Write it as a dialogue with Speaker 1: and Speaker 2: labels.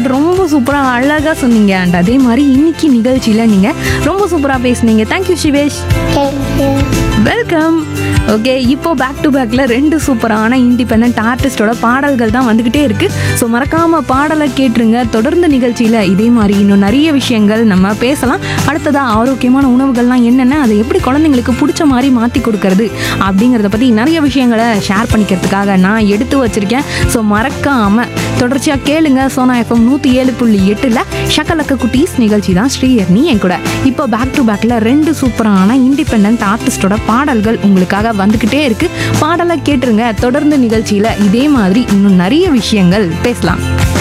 Speaker 1: சொல்லிட்டு ரொம்ப சூப்பராக அழகாக சொன்னீங்க அண்ட் அதே மாதிரி இன்னைக்கு நிகழ்ச்சியில் நீங்கள் ரொம்ப சூப்பராக பேசுனீங்க thank you Sivesh
Speaker 2: thank you
Speaker 1: welcome okay இப்போ பேக் டு பேக்கில் ரெண்டு சூப்பரான இண்டிபெண்ட் ஆர்டிஸ்டோட பாடல்கள் தான் வந்துக்கிட்டே இருக்கு ஸோ மறக்காம பாடலை கேட்டுருங்க தொடர்ந்து நிகழ்ச்சியில் இதே மாதிரி இன்னும் நிறைய விஷயங்கள் நம்ம பேசலாம் அடுத்ததா ஆரோக்கியமான உணவுகள்லாம் என்னென்ன அதை எப்படி குழந்தைங்களுக்கு பிடிச்ச மாதிரி மாற்றி கொடுக்கறது அப்படிங்கிறத பற்றி நிறைய விஷயங்களை ஷேர் பண்ணிக்கிறதுக்காக நான் எடுத்து வச்சிருக்கேன் ஸோ மறக்காம தொடர்ச்சியாக கேளுங்க சோனா எஃப்எம் நூற்றி ஏழு புள்ளி எட்டில் ஷக்கலக்க குட்டீஸ் நிகழ்ச்சி தான் ஸ்ரீயர்னி என் கூட இப்போ பேக் டு பேக்கில் ரெண்டு சூப்பரான இண்டிபெண்ட் ஆர்டிஸ்டோட பாடல்கள் உங்களுக்காக வந்துக்கிட்டே இருக்கு பாடலை கேட்டுருங்க தொடர்ந்து நிகழ்ச்சியில் இதே மாதிரி இன்னும் நிறைய விஷயங்கள் பேசலாம்